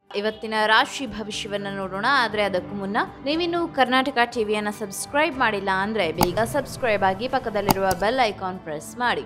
ಇವತ್ತಿನ ರಾಶಿ ಭವಿಷ್ಯವನ್ನ ನೋಡೋಣ ಆದ್ರೆ ಅದಕ್ಕೂ ಮುನ್ನ ನೀವಿನ್ನು ಕರ್ನಾಟಕ ಟಿವಿಯನ್ನ ಸಬ್ಸ್ಕ್ರೈಬ್ ಮಾಡಿಲ್ಲ ಅಂದ್ರೆ ಬೇಗ ಸಬ್ಸ್ಕ್ರೈಬ್ ಆಗಿ ಪಕ್ಕದಲ್ಲಿರುವ ಬೆಲ್ ಐಕಾನ್ ಪ್ರೆಸ್ ಮಾಡಿ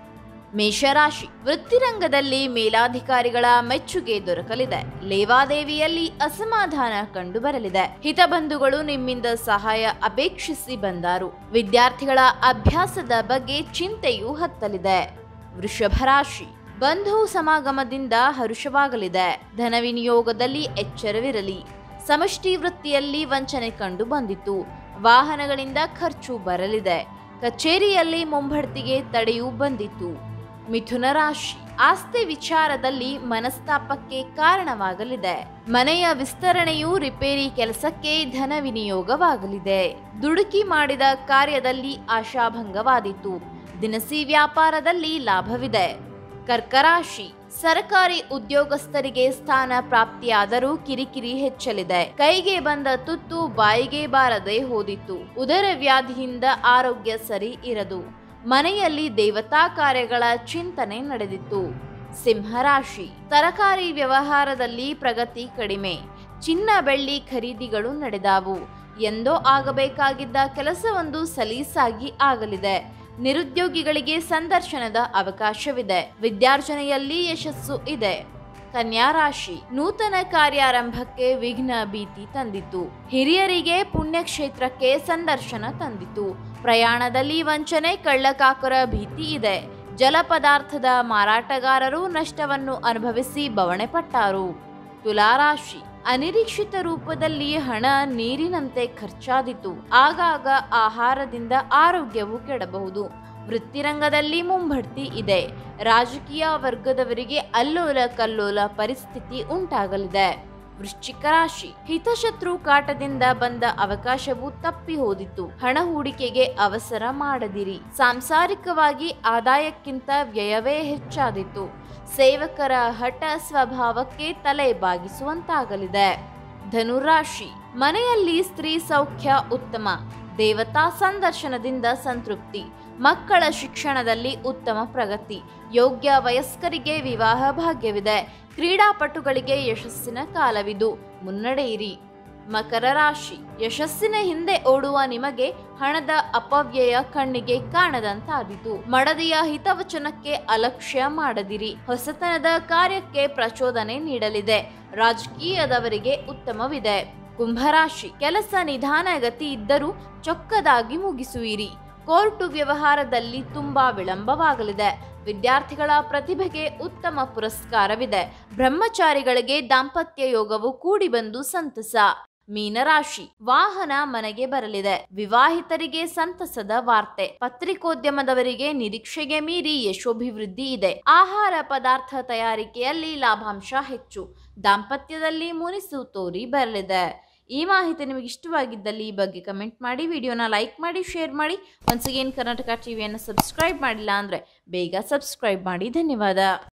ಮೇಷರಾಶಿ ವೃತ್ತಿರಂಗದಲ್ಲಿ ಮೇಲಾಧಿಕಾರಿಗಳ ಮೆಚ್ಚುಗೆ ದೊರಕಲಿದೆ ಲೇವಾದೇವಿಯಲ್ಲಿ ಅಸಮಾಧಾನ ಕಂಡು ಬರಲಿದೆ ಹಿತಬಂಧುಗಳು ನಿಮ್ಮಿಂದ ಸಹಾಯ ಅಪೇಕ್ಷಿಸಿ ಬಂದಾರು ವಿದ್ಯಾರ್ಥಿಗಳ ಅಭ್ಯಾಸದ ಬಗ್ಗೆ ಚಿಂತೆಯೂ ಹತ್ತಲಿದೆ ವೃಷಭ ರಾಶಿ ಬಂಧು ಸಮಾಗಮದಿಂದ ಹರುಷವಾಗಲಿದೆ ಧನ ವಿನಿಯೋಗದಲ್ಲಿ ಎಚ್ಚರವಿರಲಿ ಸಮಷ್ಟಿ ವೃತ್ತಿಯಲ್ಲಿ ವಂಚನೆ ಕಂಡು ಬಂದಿತು ವಾಹನಗಳಿಂದ ಖರ್ಚು ಬರಲಿದೆ ಕಚೇರಿಯಲ್ಲಿ ಮುಂಬಡ್ತಿಗೆ ತಡೆಯೂ ಬಂದಿತು ಮಿಥುನ ರಾಶಿ ಆಸ್ತಿ ವಿಚಾರದಲ್ಲಿ ಮನಸ್ತಾಪಕ್ಕೆ ಕಾರಣವಾಗಲಿದೆ ಮನೆಯ ವಿಸ್ತರಣೆಯು ರಿಪೇರಿ ಕೆಲಸಕ್ಕೆ ಧನ ವಿನಿಯೋಗವಾಗಲಿದೆ ದುಡುಕಿ ಮಾಡಿದ ಕಾರ್ಯದಲ್ಲಿ ಆಶಾಭಂಗವಾದಿತು ದಿನಸಿ ವ್ಯಾಪಾರದಲ್ಲಿ ಲಾಭವಿದೆ ಕರ್ಕರಾಶಿ ಸರ್ಕಾರಿ ಉದ್ಯೋಗಸ್ಥರಿಗೆ ಸ್ಥಾನ ಪ್ರಾಪ್ತಿಯಾದರೂ ಕಿರಿಕಿರಿ ಹೆಚ್ಚಲಿದೆ ಕೈಗೆ ಬಂದ ತುತ್ತು ಬಾಯಿಗೆ ಬಾರದೆ ಹೋದಿತ್ತು ಉದರ ವ್ಯಾಧಿಯಿಂದ ಆರೋಗ್ಯ ಸರಿ ಇರದು ಮನೆಯಲ್ಲಿ ದೇವತಾ ಕಾರ್ಯಗಳ ಚಿಂತನೆ ನಡೆದಿತ್ತು ಸಿಂಹರಾಶಿ ತರಕಾರಿ ವ್ಯವಹಾರದಲ್ಲಿ ಪ್ರಗತಿ ಕಡಿಮೆ ಚಿನ್ನ ಬೆಳ್ಳಿ ಖರೀದಿಗಳು ನಡೆದಾವು ಎಂದೋ ಆಗಬೇಕಾಗಿದ್ದ ಕೆಲಸವೊಂದು ಸಲೀಸಾಗಿ ಆಗಲಿದೆ ನಿರುದ್ಯೋಗಿಗಳಿಗೆ ಸಂದರ್ಶನದ ಅವಕಾಶವಿದೆ ವಿದ್ಯಾರ್ಜನೆಯಲ್ಲಿ ಯಶಸ್ಸು ಇದೆ ಕನ್ಯಾ ರಾಶಿ ನೂತನ ಕಾರ್ಯಾರಂಭಕ್ಕೆ ವಿಘ್ನ ಭೀತಿ ತಂದಿತು ಹಿರಿಯರಿಗೆ ಪುಣ್ಯಕ್ಷೇತ್ರಕ್ಕೆ ಸಂದರ್ಶನ ತಂದಿತು ಪ್ರಯಾಣದಲ್ಲಿ ವಂಚನೆ ಕಳ್ಳಕಾಕರ ಭೀತಿ ಇದೆ ಜಲ ಪದಾರ್ಥದ ಮಾರಾಟಗಾರರು ನಷ್ಟವನ್ನು ಅನುಭವಿಸಿ ಬವಣೆ ಪಟ್ಟಾರು ತುಲಾರಾಶಿ ಅನಿರೀಕ್ಷಿತ ರೂಪದಲ್ಲಿ ಹಣ ನೀರಿನಂತೆ ಖರ್ಚಾದಿತು ಆಗಾಗ ಆಹಾರದಿಂದ ಆರೋಗ್ಯವು ಕೆಡಬಹುದು ವೃತ್ತಿರಂಗದಲ್ಲಿ ಮುಂಬಡ್ತಿ ಇದೆ ರಾಜಕೀಯ ವರ್ಗದವರಿಗೆ ಅಲ್ಲೋಲ ಕಲ್ಲೋಲ ಪರಿಸ್ಥಿತಿ ಉಂಟಾಗಲಿದೆ ವೃಶ್ಚಿಕ ರಾಶಿ ಹಿತಶತ್ರು ಕಾಟದಿಂದ ಬಂದ ಅವಕಾಶವು ತಪ್ಪಿ ಹೋದಿತ್ತು ಹಣ ಹೂಡಿಕೆಗೆ ಅವಸರ ಮಾಡದಿರಿ ಸಾಂಸಾರಿಕವಾಗಿ ಆದಾಯಕ್ಕಿಂತ ವ್ಯಯವೇ ಹೆಚ್ಚಾದಿತ್ತು ಸೇವಕರ ಹಠ ಸ್ವಭಾವಕ್ಕೆ ತಲೆ ಬಾಗಿಸುವಂತಾಗಲಿದೆ ಧನುರಾಶಿ ಮನೆಯಲ್ಲಿ ಸ್ತ್ರೀ ಸೌಖ್ಯ ಉತ್ತಮ ದೇವತಾ ಸಂದರ್ಶನದಿಂದ ಸಂತೃಪ್ತಿ ಮಕ್ಕಳ ಶಿಕ್ಷಣದಲ್ಲಿ ಉತ್ತಮ ಪ್ರಗತಿ ಯೋಗ್ಯ ವಯಸ್ಕರಿಗೆ ವಿವಾಹ ಭಾಗ್ಯವಿದೆ ಕ್ರೀಡಾಪಟುಗಳಿಗೆ ಯಶಸ್ಸಿನ ಕಾಲವಿದು ಮುನ್ನಡೆಯಿರಿ ಮಕರ ರಾಶಿ ಯಶಸ್ಸಿನ ಹಿಂದೆ ಓಡುವ ನಿಮಗೆ ಹಣದ ಅಪವ್ಯಯ ಕಣ್ಣಿಗೆ ಕಾಣದಂತಾದಿತು ಮಡದಿಯ ಹಿತವಚನಕ್ಕೆ ಅಲಕ್ಷ್ಯ ಮಾಡದಿರಿ ಹೊಸತನದ ಕಾರ್ಯಕ್ಕೆ ಪ್ರಚೋದನೆ ನೀಡಲಿದೆ ರಾಜಕೀಯದವರಿಗೆ ಉತ್ತಮವಿದೆ ಕುಂಭರಾಶಿ ಕೆಲಸ ನಿಧಾನಗತಿ ಇದ್ದರೂ ಚೊಕ್ಕದಾಗಿ ಮುಗಿಸುವಿರಿ ಕೋರ್ಟು ವ್ಯವಹಾರದಲ್ಲಿ ತುಂಬಾ ವಿಳಂಬವಾಗಲಿದೆ ವಿದ್ಯಾರ್ಥಿಗಳ ಪ್ರತಿಭೆಗೆ ಉತ್ತಮ ಪುರಸ್ಕಾರವಿದೆ ಬ್ರಹ್ಮಚಾರಿಗಳಿಗೆ ದಾಂಪತ್ಯ ಯೋಗವು ಕೂಡಿ ಬಂದು ಸಂತಸ ಮೀನರಾಶಿ ವಾಹನ ಮನೆಗೆ ಬರಲಿದೆ ವಿವಾಹಿತರಿಗೆ ಸಂತಸದ ವಾರ್ತೆ ಪತ್ರಿಕೋದ್ಯಮದವರಿಗೆ ನಿರೀಕ್ಷೆಗೆ ಮೀರಿ ಯಶೋಭಿವೃದ್ಧಿ ಇದೆ ಆಹಾರ ಪದಾರ್ಥ ತಯಾರಿಕೆಯಲ್ಲಿ ಲಾಭಾಂಶ ಹೆಚ್ಚು ದಾಂಪತ್ಯದಲ್ಲಿ ಮುನಿಸು ತೋರಿ ಬರಲಿದೆ ಈ ಮಾಹಿತಿ ನಿಮಗೆ ಇಷ್ಟವಾಗಿದ್ದಲ್ಲಿ ಈ ಬಗ್ಗೆ ಕಮೆಂಟ್ ಮಾಡಿ ವಿಡಿಯೋನ ಲೈಕ್ ಮಾಡಿ ಶೇರ್ ಮಾಡಿ ಒನ್ಸ್ ಅಗೇನ್ ಕರ್ನಾಟಕ ಟಿವಿಯನ್ನು ಸಬ್ಸ್ಕ್ರೈಬ್ ಮಾಡಿಲ್ಲ ಅಂದರೆ ಬೇಗ ಸಬ್ಸ್ಕ್ರೈಬ್ ಮಾಡಿ ಧನ್ಯವಾದ